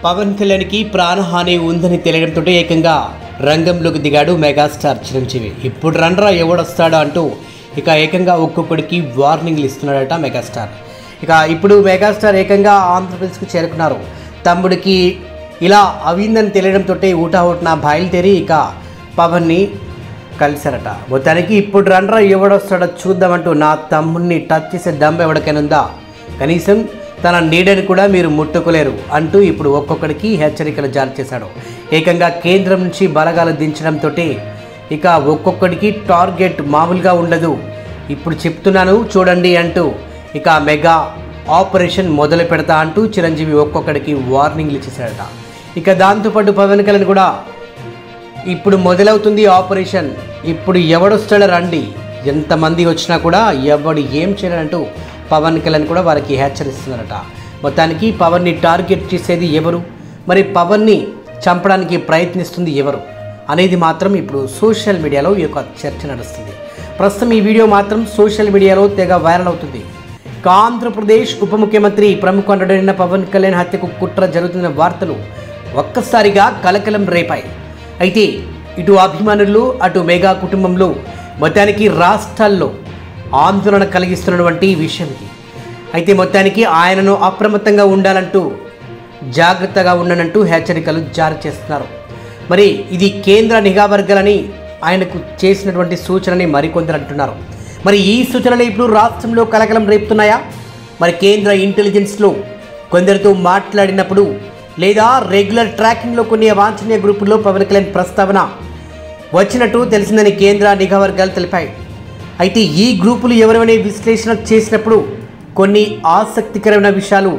పవన్ కళ్యాణ్కి ప్రాణహాని ఉందని తెలియడంతో ఏకంగా రంగంలోకి దిగాడు మెగాస్టార్ చిరంజీవి ఇప్పుడు రండ్రా ఎవడొస్తాడో అంటూ ఇక ఏకంగా ఒక్కొక్కడికి వార్నింగ్లు ఇస్తున్నాడట మెగాస్టార్ ఇక ఇప్పుడు మెగాస్టార్ ఏకంగా ఆంధ్రప్రదేశ్కు చేరుకున్నారు తమ్ముడికి ఇలా అవిందని తెలియడంతో ఊటాహుట్న బయలుదేరి ఇక పవన్ని కలిశారట మొత్తానికి ఇప్పుడు రండ్రా ఎవడొస్తాడో చూద్దామంటూ నా తమ్ముడిని టచ్ చేసే దమ్ ఎవరికైనా ఉందా కనీసం తన నీడని కూడా మీరు ముట్టుకోలేరు అంటూ ఇప్పుడు ఒక్కొక్కడికి హెచ్చరికలు జారీ చేశాడు ఏకంగా కేంద్రం నుంచి బలగాలు దించడంతో ఇక ఒక్కొక్కడికి టార్గెట్ మామూలుగా ఉండదు ఇప్పుడు చెప్తున్నాను చూడండి అంటూ ఇక మెగా ఆపరేషన్ మొదలు పెడతా అంటూ చిరంజీవి ఒక్కొక్కడికి వార్నింగ్లు ఇచ్చేశాడట ఇక దాంతోపాటు పవన్ కళ్యాణ్ కూడా ఇప్పుడు మొదలవుతుంది ఆపరేషన్ ఇప్పుడు ఎవడొస్తాడో రండి ఎంతమంది వచ్చినా కూడా ఎవడు ఏం చేయాలంటూ పవన్ కళ్యాణ్ కూడా వారికి హెచ్చరిస్తున్నారట మొత్తానికి పవన్ని టార్గెట్ చేసేది ఎవరు మరి పవన్ని చంపడానికి ప్రయత్నిస్తుంది ఎవరు అనేది మాత్రం ఇప్పుడు సోషల్ మీడియాలో ఈ యొక్క చర్చ నడుస్తుంది ప్రస్తుతం ఈ వీడియో మాత్రం సోషల్ మీడియాలో తెగ వైరల్ అవుతుంది ఇక ఆంధ్రప్రదేశ్ ఉప ముఖ్యమంత్రి ప్రముఖ నటుడైన పవన్ కళ్యాణ్ హత్యకు కుట్ర జరుగుతున్న వార్తలు ఒక్కసారిగా కలకలం రేపాయి అయితే ఇటు అభిమానులు అటు మెగా కుటుంబంలో మొత్తానికి రాష్ట్రాల్లో ఆందోళన కలిగిస్తున్నటువంటి విషయం ఇది అయితే మొత్తానికి ఆయనను అప్రమత్తంగా ఉండాలంటూ జాగ్రత్తగా ఉండనంటూ హెచ్చరికలు జారీ చేస్తున్నారు మరి ఇది కేంద్ర నిఘా వర్గాలని ఆయనకు చేసినటువంటి సూచనని మరికొందరు అంటున్నారు మరి ఈ సూచనలు ఇప్పుడు రాష్ట్రంలో కలకలం రేపుతున్నాయా మరి కేంద్ర ఇంటెలిజెన్స్లో కొందరితో మాట్లాడినప్పుడు లేదా రెగ్యులర్ ట్రాకింగ్లో కొన్ని అవాంఛనీయ గ్రూపుల్లో పవన్ కళ్యాణ్ ప్రస్తావన వచ్చినట్టు తెలిసిందని కేంద్ర నిఘా వర్గాలు తెలిపాయి అయితే ఈ గ్రూపులు ఎవరెవరి విశ్లేషణ చేసినప్పుడు కొన్ని ఆసక్తికరమైన విషయాలు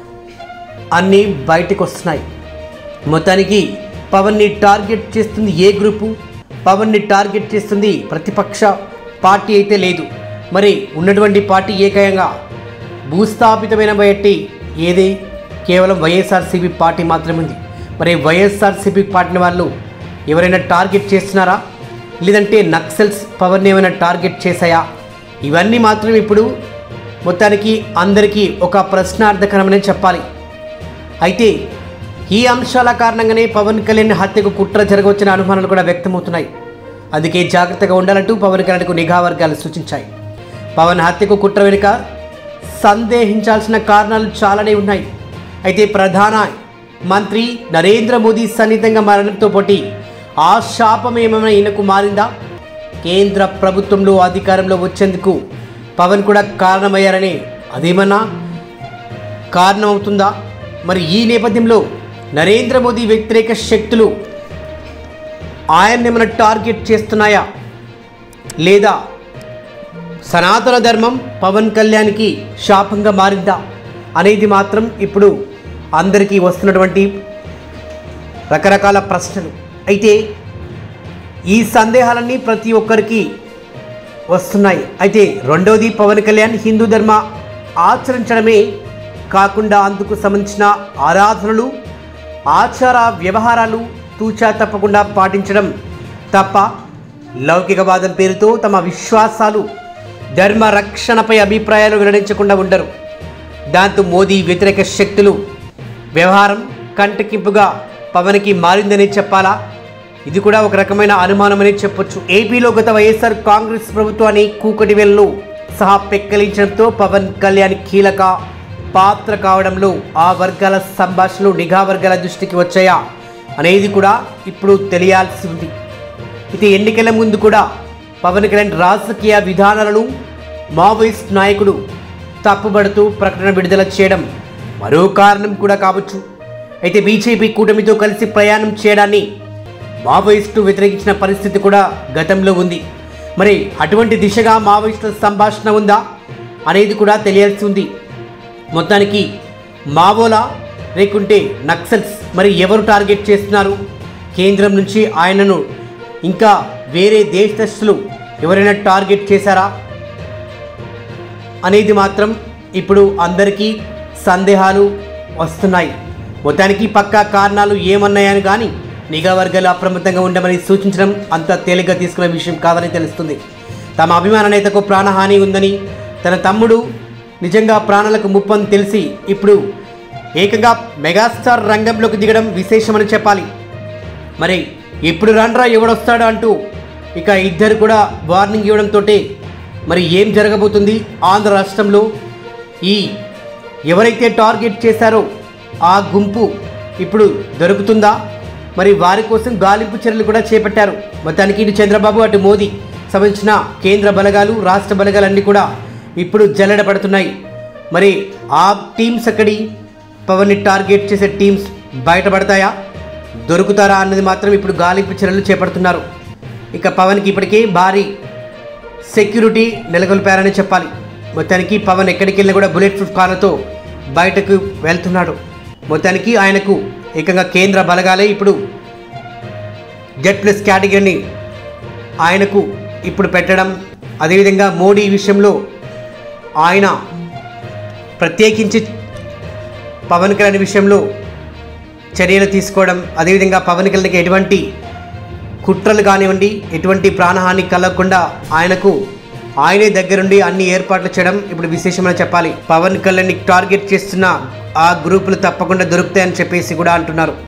అన్నీ బయటకు వస్తున్నాయి మొత్తానికి పవన్ని టార్గెట్ చేస్తుంది ఏ గ్రూపు పవన్ని టార్గెట్ చేస్తుంది ప్రతిపక్ష పార్టీ అయితే లేదు మరి ఉన్నటువంటి పార్టీ ఏకయంగా భూస్థాపితమైన బయటి ఏది కేవలం వైఎస్ఆర్సీపీ పార్టీ మాత్రమే ఉంది మరి వైఎస్ఆర్సీపీ పార్టీ వాళ్ళు ఎవరైనా టార్గెట్ చేస్తున్నారా లేదంటే నక్సల్స్ పవర్ని ఏమైనా టార్గెట్ చేశాయా ఇవన్నీ మాత్రం ఇప్పుడు మొత్తానికి అందరికీ ఒక ప్రశ్నార్థకరమని చెప్పాలి అయితే ఈ అంశాల కారణంగానే పవన్ కళ్యాణ్ హత్యకు కుట్ర జరగవచ్చిన అనుమానాలు కూడా వ్యక్తమవుతున్నాయి అందుకే జాగ్రత్తగా ఉండాలంటూ పవన్ కళ్యాణ్కు నిఘా వర్గాలు సూచించాయి పవన్ హత్యకు కుట్ర వెనుక సందేహించాల్సిన కారణాలు చాలానే ఉన్నాయి అయితే ప్రధాన మంత్రి నరేంద్ర మోదీ సన్నిహితంగా మారడంతో పాటు ఆ శాపం ఏమైనా ఈయనకు మారిందా కేంద్ర ప్రభుత్వంలో అధికారంలో వచ్చేందుకు పవన్ కూడా కారణమయ్యారని అదేమన్నా కారణమవుతుందా మరి ఈ నేపథ్యంలో నరేంద్ర మోదీ వ్యతిరేక శక్తులు ఆయన్ని ఏమైనా టార్గెట్ చేస్తున్నాయా లేదా సనాతన ధర్మం పవన్ కళ్యాణ్కి శాపంగా మారిందా అనేది మాత్రం ఇప్పుడు అందరికీ వస్తున్నటువంటి రకరకాల ప్రశ్నలు అయితే ఈ సందేహాలన్నీ ప్రతి ఒక్కరికి వస్తున్నాయి అయితే రెండవది పవన్ కళ్యాణ్ హిందూ ధర్మ ఆచరించడమే కాకుండా అందుకు సంబంధించిన ఆరాధనలు ఆచార వ్యవహారాలు తూచా తప్పకుండా పాటించడం తప్ప లౌకికవాదం పేరుతో తమ విశ్వాసాలు ధర్మ రక్షణపై అభిప్రాయాలు వెల్లడించకుండా ఉండరు దాంతో మోదీ వ్యతిరేక శక్తులు వ్యవహారం కంటకింపుగా పవన్కి మారిందని చెప్పాలా ఇది కూడా ఒక రకమైన అనుమానమని చెప్పొచ్చు ఏపీలో గత వైఎస్ఆర్ కాంగ్రెస్ ప్రభుత్వాన్ని కూకటి వేలలో సహా పెక్కలించడంతో పవన్ కళ్యాణ్ కీలక పాత్ర కావడంలో ఆ వర్గాల సంభాషణలు నిఘా వర్గాల దృష్టికి వచ్చాయా అనేది కూడా ఇప్పుడు తెలియాల్సి ఉంది అయితే ఎన్నికల ముందు కూడా పవన్ కళ్యాణ్ రాజకీయ విధానాలను మావోయిస్ట్ నాయకుడు తప్పుబడుతూ ప్రకటన విడుదల చేయడం మరో కారణం కూడా కావచ్చు అయితే బీజేపీ కూటమితో కలిసి ప్రయాణం చేయడాన్ని మావోయిస్టు వ్యతిరేకించిన పరిస్థితి కూడా గతంలో ఉంది మరి అటువంటి దిశగా మావోయిస్టుల సంభాషణ ఉందా అనేది కూడా తెలియాల్సి ఉంది మొత్తానికి మావోలా లేకుంటే నక్సల్స్ మరి ఎవరు టార్గెట్ చేస్తున్నారు కేంద్రం నుంచి ఆయనను ఇంకా వేరే దేశస్థులు ఎవరైనా టార్గెట్ చేశారా అనేది మాత్రం ఇప్పుడు అందరికీ సందేహాలు వస్తున్నాయి మొత్తానికి పక్కా కారణాలు ఏమన్నాయని కానీ నిఘా వర్గాలు అప్రమత్తంగా ఉండమని సూచించడం అంత తేలిగ్గా తీసుకునే విషయం కాదని తెలుస్తుంది తమ అభిమాన నేతకు ప్రాణహాని ఉందని తన తమ్ముడు నిజంగా ప్రాణాలకు ముప్పని తెలిసి ఇప్పుడు ఏకంగా మెగాస్టార్ రంగంలోకి దిగడం విశేషమని చెప్పాలి మరి ఇప్పుడు రండ్రా ఎవడొస్తాడు అంటూ ఇక ఇద్దరు కూడా వార్నింగ్ ఇవ్వడంతో మరి ఏం జరగబోతుంది ఆంధ్ర రాష్ట్రంలో ఈ ఎవరైతే టార్గెట్ చేశారో ఆ గుంపు ఇప్పుడు దొరుకుతుందా మరి వారి కోసం గాలింపు చర్యలు కూడా చేపట్టారు మొత్తానికి ఇటు చంద్రబాబు అటు మోదీ సంబంధించిన కేంద్ర బలగాలు రాష్ట్ర బలగాలన్నీ కూడా ఇప్పుడు జల్లెడ పడుతున్నాయి మరి ఆ టీమ్స్ అక్కడి పవన్ని టార్గెట్ చేసే టీమ్స్ బయటపడతాయా దొరుకుతారా అన్నది మాత్రం ఇప్పుడు గాలింపు చర్యలు చేపడుతున్నారు ఇక పవన్కి ఇప్పటికే భారీ సెక్యూరిటీ నెలకొల్పారని చెప్పాలి మొత్తానికి పవన్ ఎక్కడికి వెళ్ళినా కూడా బుల్లెట్ ప్రూఫ్ కార్లతో బయటకు వెళ్తున్నాడు మొత్తానికి ఆయనకు ఏకంగా కేంద్ర బలగాలే ఇప్పుడు జెడ్ ప్లస్ కేటగిరీని ఆయనకు ఇప్పుడు పెట్టడం అదేవిధంగా మోడీ విషయంలో ఆయన ప్రత్యేకించి పవన్ కళ్యాణ్ విషయంలో చర్యలు తీసుకోవడం అదేవిధంగా పవన్ కళ్యాణ్కి ఎటువంటి కుట్రలు కానివ్వండి ఎటువంటి ప్రాణహాని కలగకుండా ఆయనకు ఆయనే దగ్గరుండి అన్ని ఏర్పాట్లు చేయడం ఇప్పుడు విశేషమని చెప్పాలి పవన్ కళ్యాణ్ని టార్గెట్ చేస్తున్న ఆ గ్రూపులు తప్పకుండా దొరుకుతాయని చెప్పేసి కూడా అంటున్నారు